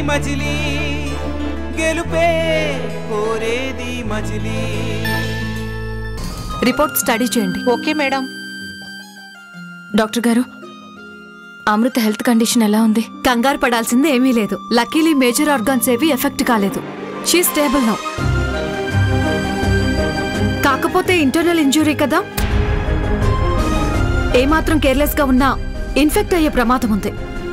మజిలీ గెలుపే కోరేది మజిలీ రిపోర్ట్ స్టడీ చేయండి ఓకే మేడం డాక్టర్ గారు అమృత హెల్త్ కండిషన్ ఎలా ఉంది కంగారు పడాల్సింది ఏమీ లేదు లక్కీలీ మేజర్ ఆర్గాన్స్ ఏవి ఎఫెక్ట్ కాలేదు షీ స్టేబుల్ నౌ కాకపోతే ఇంటర్నల్ ఇంజురీ కదా ఏమాత్రం కేర్లెస్ గా ఉన్నా ఇన్ఫెక్ట్ అయ్యే ప్రమాదం ఉంది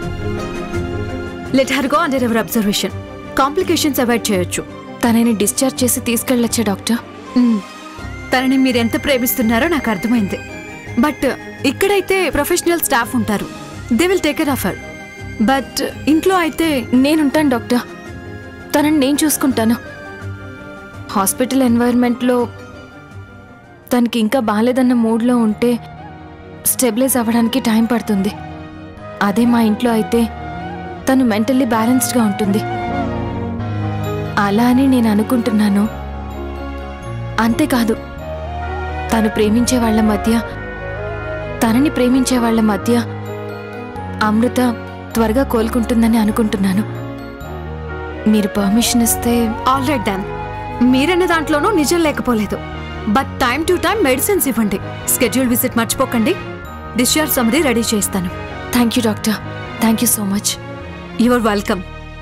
let her go under ever observation complications avoid చేయొచ్చు తనని డిశ్చార్జ్ చేసి తీసుకెళ్ళొచ్చా డాక్టర్ తనని మీరెంత ప్రేమిస్తున్నారో నాకు అర్థమైంది బట్ ఇక్కడైతే ప్రొఫెషనల్ స్టాఫ్ ఉంటారు they will take care of her but ఇంట్లో అయితే నేనుంటాను డాక్టర్ తనని నేను చూసుకుంటాను హాస్పిటల్ ఎన్వైర్న్మెంట్లో తనకి ఇంకా బాగాలేదన్న మూడ్లో ఉంటే స్టెబిలైజ్ అవ్వడానికి టైం పడుతుంది అదే మా ఇంట్లో అయితే తను మెంటల్లీ బ్యాలెన్స్డ్గా ఉంటుంది అలా అని నేను అనుకుంటున్నాను అంతేకాదు తను ప్రేమించే వాళ్ళ మధ్య తనని ప్రేమించే వాళ్ళ మధ్య అమృత త్వరగా కోలుకుంటుందని అనుకుంటున్నాను మీరు పర్మిషన్ ఇస్తే ఆల్ రైట్ దాన్ మీరన్న దాంట్లోనూ నిజం లేకపోలేదు but time to time medicines ఇవ్వండి స్కెడ్యూల్ విజిట్ మర్చిపోకండి డిశ్చార్జ్ సమరీ రెడీ చేస్తాను thank you doctor thank you so much you're welcome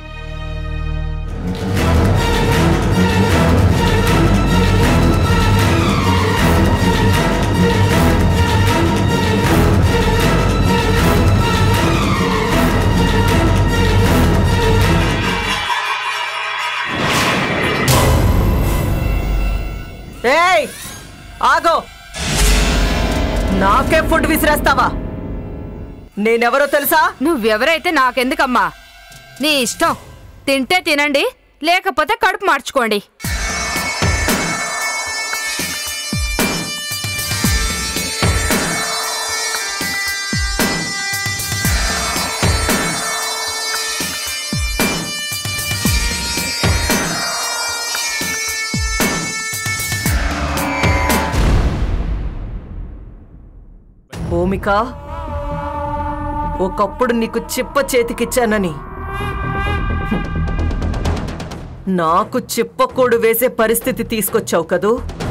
ఏయ్ ఆగో నాకే ఫుడ్ విసిరేస్తావా నేనెవరో తెలుసా నువ్వెవరైతే నాకెందుకమ్మా నీ ఇష్టం తింటే తినండి లేకపోతే కడుపు మార్చుకోండి భూమిక ఒకప్పుడు నీకు చిప్ప చేతికిచ్చానని హ్మ్. నాకు చిప్పకూడు వేసే పరిస్థితి తీసుకొచ్చావు కదూ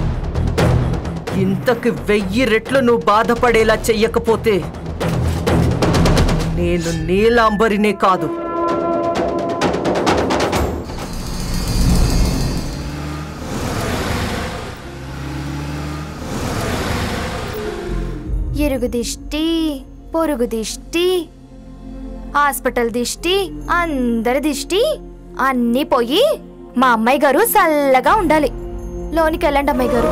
ఇంతకు వెయ్యి రెట్లు నువ్వు బాధపడేలా చెయ్యకపోతే నేను నీలాంబరినే కాదు ఇరుగు దిష్టి పొరుగు దిష్టి హాస్పిటల్ దిష్టి అందరి దిష్టి అన్నీ పోయి మా అమ్మాయి గారు చల్లగా ఉండాలి లోనికి వెళ్ళండి అమ్మాయి గారు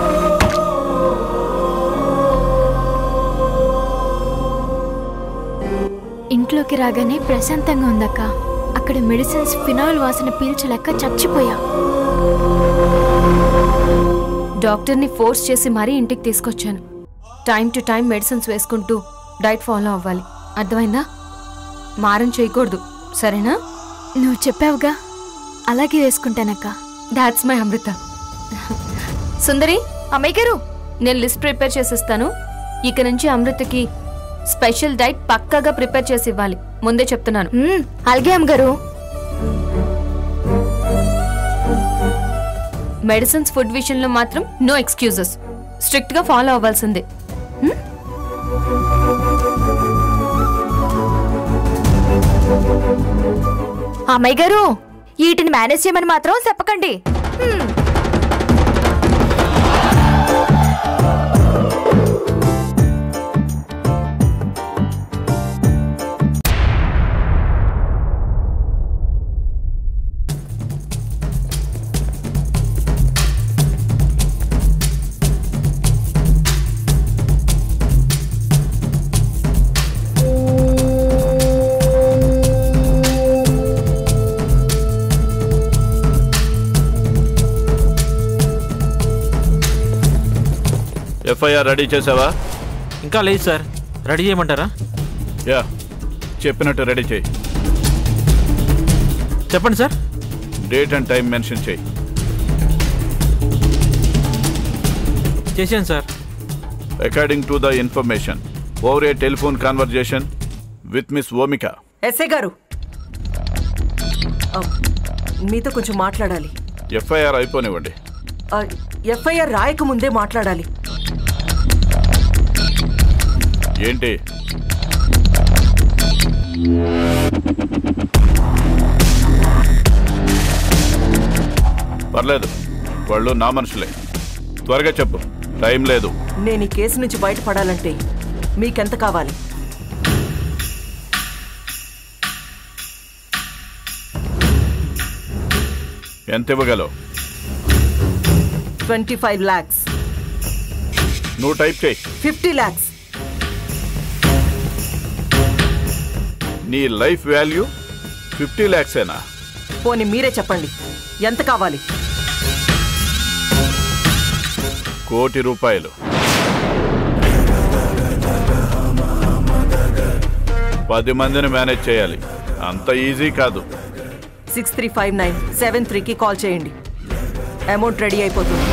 ఇంట్లోకి రాగానే ప్రశాంతంగా ఉందక్క అక్కడ మెడిసిన్స్ ఫినాయిల్ వాసన పీల్చలేక చచ్చిపోయా డాక్టర్ని ఫోర్స్ చేసి మరీ ఇంటికి తీసుకొచ్చాను టైం టు టైం మెడిసిన్స్ వేసుకుంటూ డైట్ ఫాలో అవ్వాలి అర్థమైందా మారం చేయకూడదు సరేనా నువ్వు చెప్పావుగా అలాగే వేసుకుంటానక్క దాట్స్ మై అమృత సుందరి అమ్మాయి గారు నేను లిస్ట్ ప్రిపేర్ చేసిస్తాను ఇక నుంచి అమృతకి స్పెషల్ డైట్ పక్కాగా ప్రిపేర్ చేసి ఇవ్వాలి ముందే చెప్తున్నాను మ్మ్, అలాగే అమ్మగారు మెడిసిన్స్ ఫుడ్ విషయంలో మాత్రం నో ఎక్స్క్యూజెస్ స్ట్రిక్ట్ గా ఫాలో అవ్వాల్సిందే అమ్మాయి గారు వీటిని మేనేజ్ చేయమని మాత్రం చెప్పకండి హ్మ్. ఎఫ్ఐఆర్ రెడీ చేసావా ఇంకా లేదు సార్ రెడీ చేయమంటారా యా చెప్పినట్టు రెడీ చేయి చెప్పండి sir date and time mention చేయి చేశాను sir according to the information over a telephone conversation with miss Omika SI గారు ఆ, మీతో కొంచెం మాట్లాడాలి ఎఫ్ఐఆర్ అయిపోనివ్వండి ఆ, ఎఫ్ఐఆర్ రాయకముందే మాట్లాడాలి ఏంటి పర్లేదు వాళ్ళు నా మనుషులే త్వరగా చెప్పు టైం లేదు నేను ఈ కేసు నుంచి బయటపడాలంటే మీకెంత కావాలి ఎంత ఇవ్వగలవు ట్వంటీ ఫైవ్ ల్యాక్స్ నువ్వు టైప్ చేయి ఫిఫ్టీ ల్యాక్స్ నీ లైఫ్ వాల్యూ ఫిఫ్టీ ల్యాక్సేనా పోనీ మీరే చెప్పండి ఎంత కావాలి కోటి రూపాయలు పది మందిని మేనేజ్ చేయాలి అంత ఈజీ కాదు six three five nine seven త్రీకి కాల్ చేయండి అమౌంట్ రెడీ అయిపోతుంది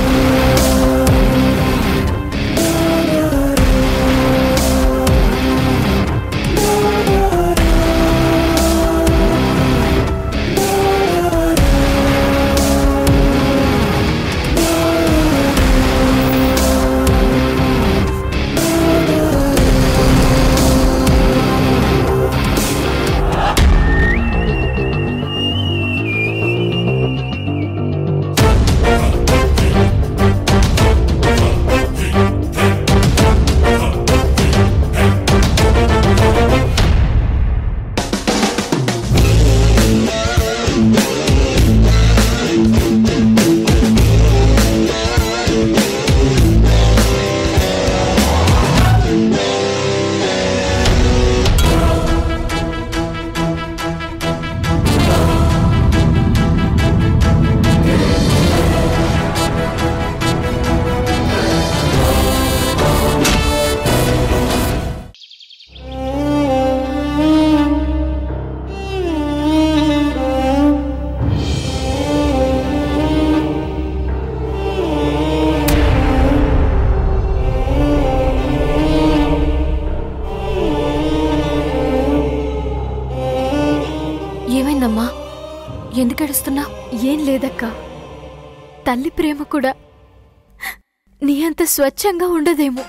ఏమైందమ్మా ఎందుకు ఏడుస్తున్నా ఏం లేదక్క తల్లి ప్రేమ కూడా నీ అంత స్వచ్ఛంగా ఉండదేమో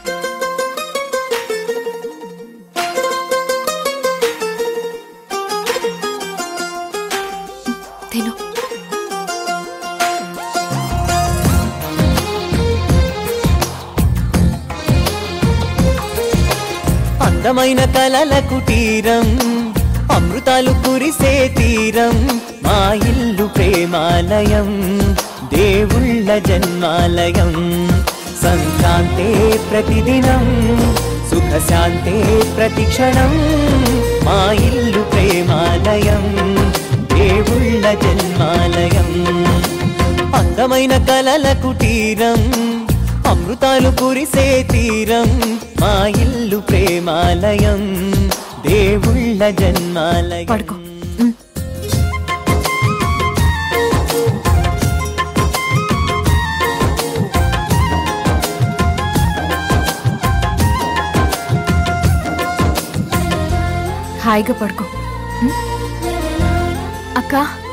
తిను అందమైన కలల కుటీరం అమృతాలు కురిసే తీరం మా ఇల్లు ప్రేమాలయం దేవుళ్ళ జన్మాలయం సంక్రాంతే ప్రతిదినం సుఖశాంతే ప్రతిక్షణం మా ఇల్లు ప్రేమాలయం దేవుళ్ళ జన్మాలయం అందమైన కలల కుటీరం అమృతాలు కురిసే తీరం మా ఇల్లు ప్రేమాలయం దేవుళ్ళ జన్మాలయం పడుకో హాయిగా పడుకో ఉమ్. అక్క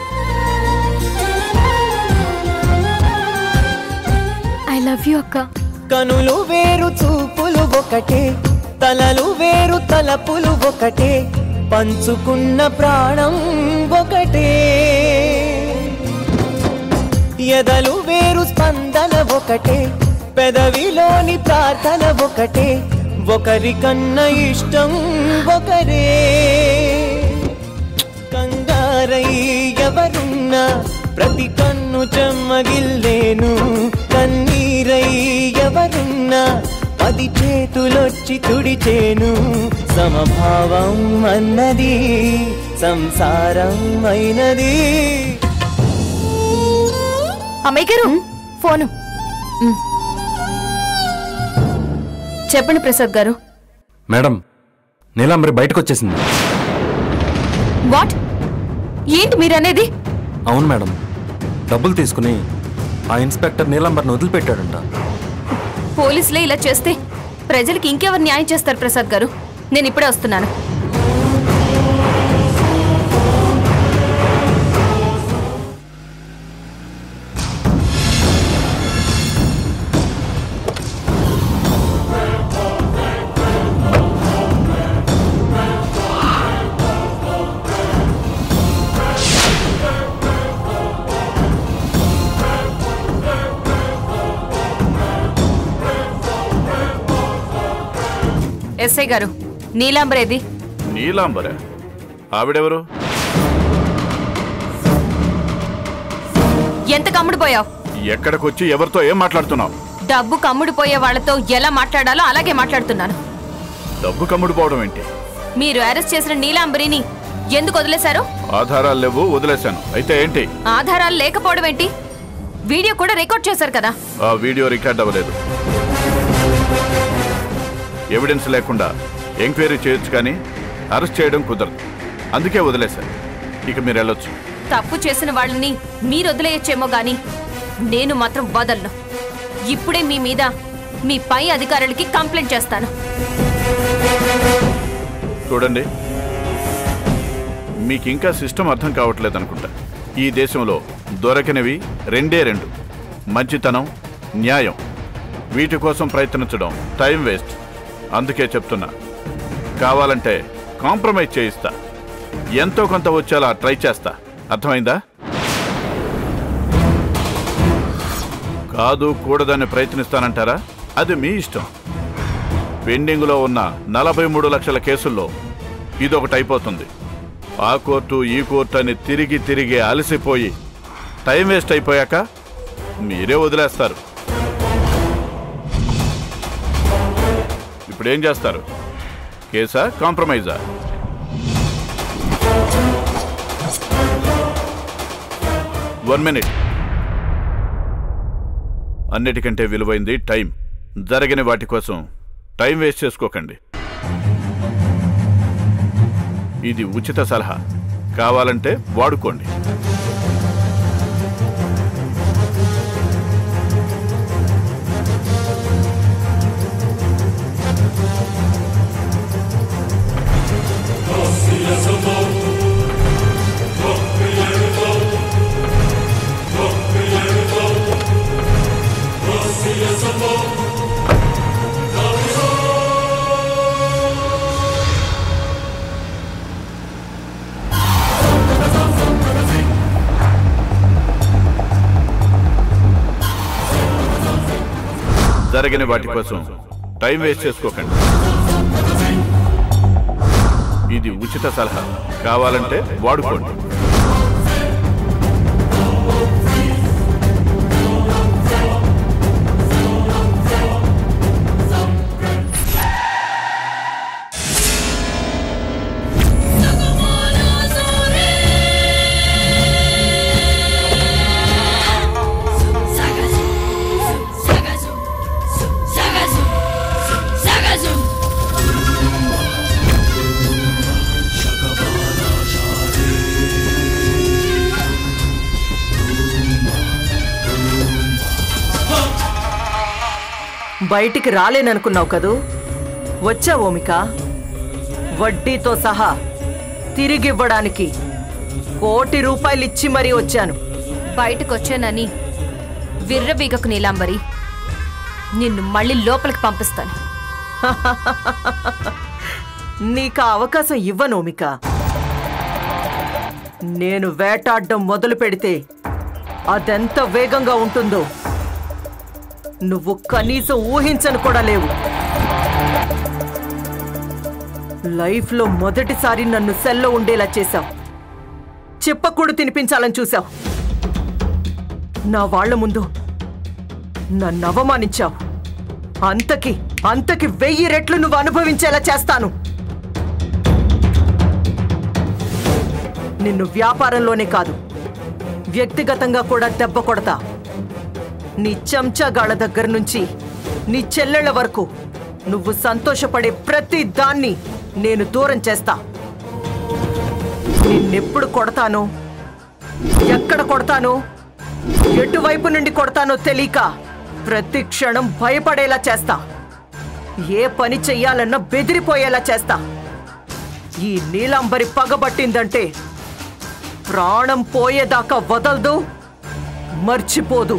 ఐ లవ్ యూ అక్క కనులు వేరు చూపులు ఒకటే తలలు వేరు తలపులు ఒకటే పంచుకున్న ప్రాణం ఒకటే ఎదలు వేరు స్పందన ఒకటే పెదవిలోని ప్రార్థన ఒకటే ఒకరికన్నా ఇష్టం ఒకరే కంగారై ఎవరున్నా ప్రతి కన్ను చెమ్మగిల్లేను కన్నీరై ఎవరున్నా పది చేతులొచ్చి తుడిచేను సమభావం అన్నది సంసారం అయినది అమ్మాయి గారు ఫోను చెప్పండి ప్రసాద్ గారు మేడం నీలాంబరి బయటకు వచ్చేసింది వాట్ ఏంటి మీరు అనేది అవును మేడం డబ్బులు తీసుకుని ఆ ఇన్స్పెక్టర్ నీలాంబర్ని వదిలిపెట్టాడంట పోలీసులే ఇలా చేస్తే ప్రజలకు ఇంకెవరు న్యాయం చేస్తారు ప్రసాద్ గారు నేను ఇప్పుడే వస్తున్నాను ఎస్ఐ గారు నీలాంబరేది నీలాంబర ఆవిడెవరు ఎంత కమ్ముడిపోయావు ఎక్కడికొచ్చి ఎవరితో ఏం మాట్లాడుతున్నావు డబ్బు కమ్ముడిపోయే వాళ్ళతో ఎలా మాట్లాడాలో అలాగే మాట్లాడుతున్నాను డబ్బు కమ్ముడు పోవడం ఏంటి మీరు అరెస్ట్ చేసిన నీలాంబరిని ఎందుకు వదిలేశారు ఆధారాలు లేవు వదిలేశాను అయితే ఏంటి ఆధారాలు లేకపోవడం ఏంటి వీడియో కూడా రికార్డ్ చేశారు కదా ఆ వీడియో రికార్డ్ అవ్వలేదు ఎవిడెన్స్ లేకుండా ఎంక్వైరీ చేయొచ్చు కానీ అరెస్ట్ చేయడం కుదరదు అందుకే వదిలేశాను ఇక మీరు వెళ్ళొచ్చు తప్పు చేసిన వాళ్ళని మీరు వదిలేయచ్చేమో గాని నేను మాత్రం వదలను ఇప్పుడే మీ మీద మీ పై అధికారులకి కంప్లైంట్ చేస్తాను చూడండి మీకు ఇంకా సిస్టమ్ అర్థం కావట్లేదు అనుకుంటా ఈ దేశంలో దొరకనివి రెండే రెండు మంచితనం న్యాయం వీటి కోసం ప్రయత్నించడం టైం వేస్ట్ అందుకే చెప్తున్నా కావాలంటే కాంప్రమైజ్ చేయిస్తా ఎంతో కొంత వచ్చేలా ట్రై చేస్తా అర్థమైందా కాదు కూడదని ప్రయత్నిస్తానంటారా అది మీ ఇష్టం పెండింగ్లో ఉన్న నలభై మూడు లక్షల కేసుల్లో ఇదొకటి అయిపోతుంది ఆ కోర్టు ఈ కోర్టు అని తిరిగి తిరిగి అలసిపోయి టైం వేస్ట్ అయిపోయాక మీరే వదిలేస్తారు ఇప్పుడు ఏం చేస్తారు కేసా కాంప్రమైజా వన్ మినిట్ అన్నిటికంటే విలువైంది టైం జరిగిన వాటి కోసం టైం వేస్ట్ చేసుకోకండి ఇది ఉచిత సలహా కావాలంటే వాడుకోండి జరిగిన వాటి కోసం టైం వేస్ట్ చేసుకోకండి ఇది ఉచిత సలహా కావాలంటే వాడుకోండి బయటికి రాలేననుకున్నావు కదూ వచ్చా ఓమిక వడ్డీతో సహా తిరిగివ్వడానికి కోటి రూపాయలు ఇచ్చి మరీ వచ్చాను బయటకు వచ్చానని విర్రబీగకు నీలాంబరి నిన్ను మళ్ళీ లోపలికి పంపిస్తాను నీకు ఆ అవకాశం ఇవ్వను ఓమిక నేను వేటాడడం మొదలు పెడితే అదెంత వేగంగా ఉంటుందో నువ్వు కనీసం ఊహించను కూడా లేవు లైఫ్లో మొదటిసారి నన్ను సెల్లో ఉండేలా చేశావు చెప్పకూడు తినిపించాలని చూశావు నా వాళ్ళ ముందు నన్ను అవమానించావు అంతకి అంతకి వెయ్యి రెట్లు నువ్వు అనుభవించేలా చేస్తాను నిన్ను వ్యాపారంలోనే కాదు వ్యక్తిగతంగా కూడా దెబ్బ కొడతా నీ చెంచాగాళ్ళ దగ్గర నుంచి నీ చెల్లెళ్ళ వరకు నువ్వు సంతోషపడే ప్రతి దాన్ని నేను దూరం చేస్తా నిన్నెప్పుడు కొడతానో ఎక్కడ కొడతానో ఎటువైపు నుండి కొడతానో తెలియక ప్రతి క్షణం భయపడేలా చేస్తా ఏ పని చెయ్యాలన్నా బెదిరిపోయేలా చేస్తా ఈ నీలాంబరి పగబట్టిందంటే ప్రాణం పోయేదాకా వదలదు మర్చిపోదు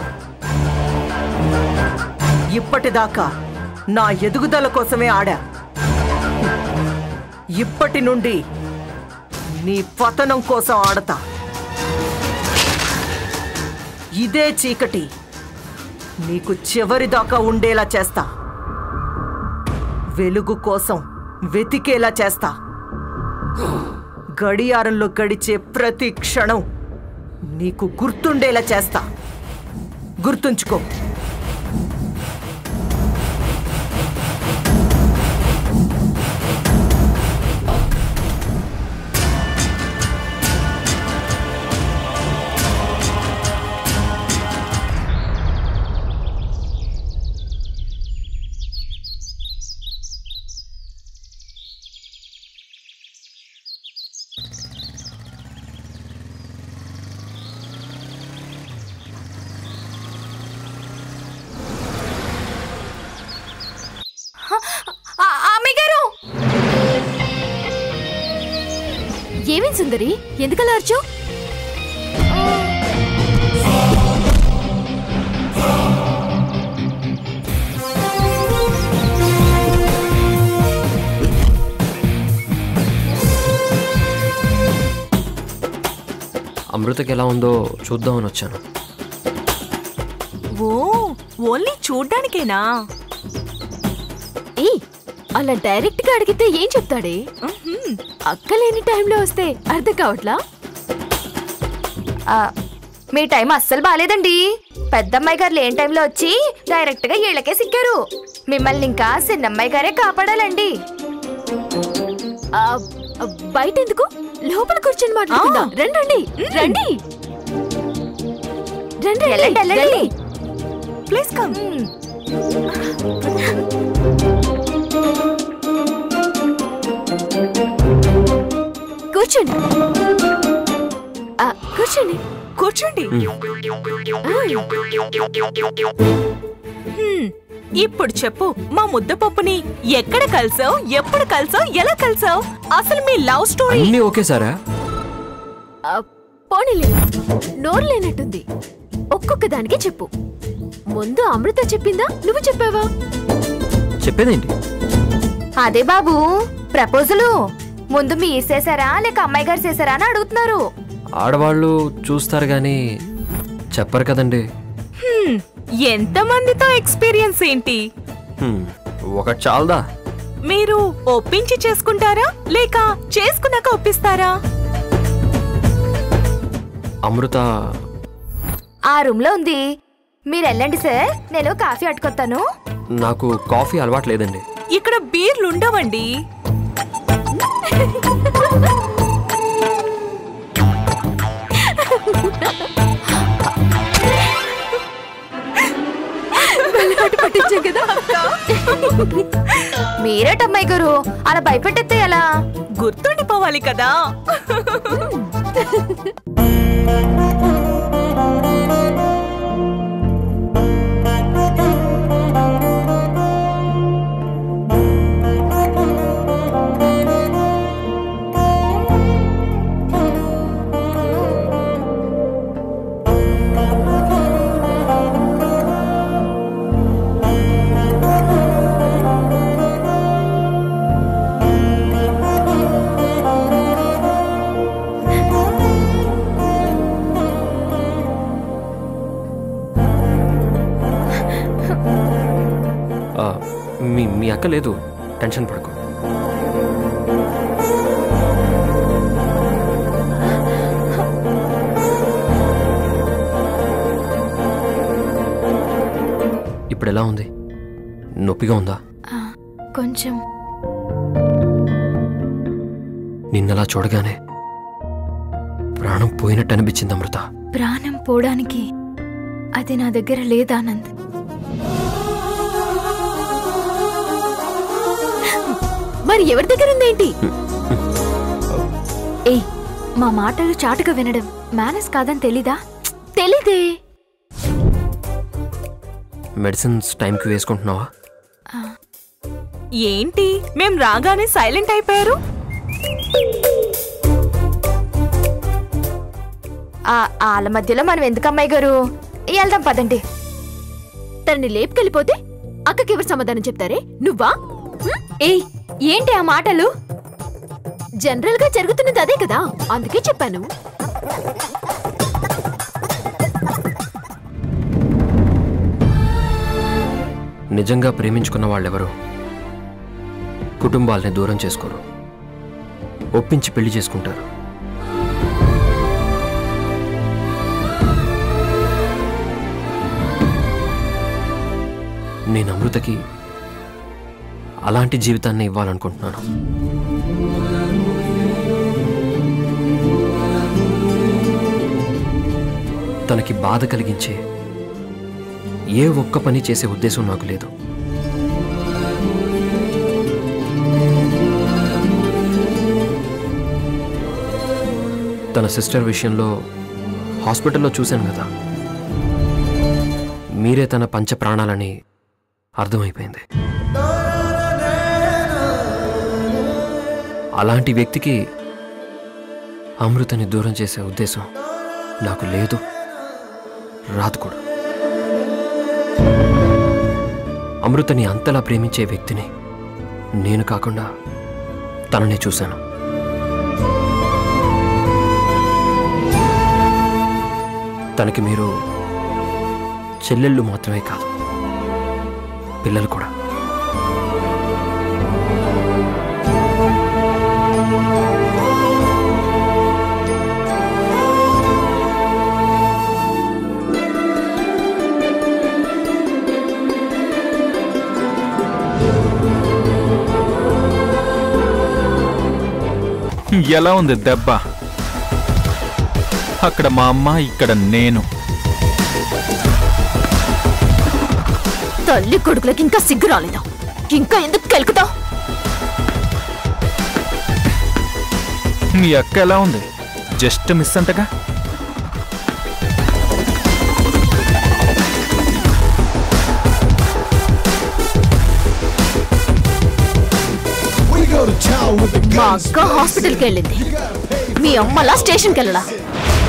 ఇప్పటిదాకా నా ఎదుగుదల కోసమే ఆడా ఇప్పటి నుండి నీ పతనం కోసం ఆడతా ఇదే చీకటి నీకు చివరిదాకా ఉండేలా చేస్తా వెలుగు కోసం వెతికేలా చేస్తా గడియారంలో గడిచే ప్రతి క్షణం నీకు గుర్తుండేలా చేస్తా గుర్తుంచుకో ఆ- అమ్మాయి గారు ఏమేం సుందరి ఎందుకలా అర్చు అమృతకి ఎలా ఉందో చూద్దామని వచ్చాను ఓ ఓన్లీ చూడ్డానికేనా ఏయ్ అలా డైరెక్ట్ గా అడిగితే ఏం చెప్తాడే అక్క లేని టైంలో వస్తే అర్థం కావట్లా ఆ, మీ టైం అస్సలు బాగాలేదండి పెద్దమ్మాయి గారు లేని టైంలో వచ్చి డైరెక్ట్ గా ఇళ్ళకే సిక్కారు మిమ్మల్ని ఇంకా చిన్నమ్మాయి గారే కాపాడాలండి ఆ, ఆ, బయట ఎందుకు లోపల కూర్చొని మాట్లాడుకుందాం రండి రండి రండి రండి వెళ్ళండి, రండి వెళ్ళండి. ప్లీజ్ కమ్ మ్, కూర్చోండి ఆ, కూర్చోండి కూర్చోండి హ్మ్, ఇప్పుడు చెప్పు మా ముద్దపప్పుని ఎక్కడ కలిసావు ఎప్పుడు కలిసావు ఎలా కలిసావు అసలు మీ లవ్ స్టోరీ అన్నీ ఓకే సారా ఆ, పోనీలే నోరు లేనట్టుంది ఒక్కొక్క దానికి చెప్పు ముందు అమృత చెప్పిందా నువ్వు చెప్పావా చెప్పేదేంటి అదే బాబు ప్రపోజలు ముందు మీరు చేశారా లేక అమ్మాయి గారు చేశారా అని అడుగుతున్నారు ఆడవాళ్ళు చూస్తారు కానీ చెప్పరు కదండి హ్మ్, ఎంతమందితో ఎక్స్పీరియన్స్ ఏంటి హ్మ్, ఒకటి చాలదా మీరు ఒప్పించి చేసుకుంటారా లేక చేసుకున్నాక ఒప్పిస్తారా అమృత ఆ రూమ్ లో ఉంది మీరు వెళ్ళండి సార్ నేను కాఫీ అట్టుకొస్తాను నాకు కాఫీ అలవాటు లేదండి ఇక్కడ బీర్లు ఉండవండి పట్టించాం కదా మీరేటమ్మాయి గారు అలా భయపెట్టేస్తే ఎలా గుర్తుండిపోవాలి కదా ఆ, మీ మీ అక్క లేదు టెన్షన్ పడకు ఇప్పుడు ఎలా ఉంది నొప్పిగా ఉందా కొంచెం నిన్నలా చూడగానే ప్రాణం పోయినట్టు అనిపించింది అమృత ప్రాణం పోవడానికి అది నా దగ్గర లేదానంద్ మరి ఎవరి దగ్గర ఉందేంటి ఏయ్ మా మాటలు చాటుగా వినడం మేనస్ కాదని తెలీదా తెలీదే మెడిసిన్స్ టైంకి వేసుకుంటున్నావా ఏంటి మేం రాగానే సైలెంట్ అయిపోయారు ఆ వాళ్ళ మధ్యలో మనం ఎందుకు అమ్మాయి గారు వెళ్దాం పదండి తనని లేపుకెళ్ళిపోతే అక్కకి ఎవరు సమాధానం చెప్తారే నువ్వా హ్మ్? ఏయ్ ఏంటి ఆ మాటలు జనరల్ గా జరుగుతున్నది అదే కదా అందుకే చెప్పాను నిజంగా ప్రేమించుకున్న వాళ్ళెవరు కుటుంబాలని దూరం చేసుకోరు ఒప్పించి పెళ్లి చేసుకుంటారు నేను అమృతకి అలాంటి జీవితాన్ని ఇవ్వాలనుకుంటున్నాను తనకి బాధ కలిగించే ఏ ఒక్క పని చేసే ఉద్దేశం నాకు లేదు తన సిస్టర్ విషయంలో హాస్పిటల్లో చూశాను కదా మీరే తన పంచ ప్రాణాలని అర్థమైపోయింది అలాంటి వ్యక్తికి అమృతని దూరం చేసే ఉద్దేశం నాకు లేదు రాదు కూడా అమృతని అంతలా ప్రేమించే వ్యక్తిని నేను కాకుండా తననే చూశాను తనకి మీరు చెల్లెళ్ళు మాత్రమే కాదు పిల్లలు కూడా ఎలా ఉంది దెబ్బ అక్కడ మా అమ్మ ఇక్కడ నేను తల్లి కొడుకులకి ఇంకా సిగ్గు రాలేదు ఇంకా ఎందుకు కెలుకుతావు మీ అక్క ఎలా ఉంది జస్ట్ మిస్ అంటగా మా అక్క హాస్పిటల్కి వెళ్ళింది మీ అమ్మలా స్టేషన్కి వెళ్ళడా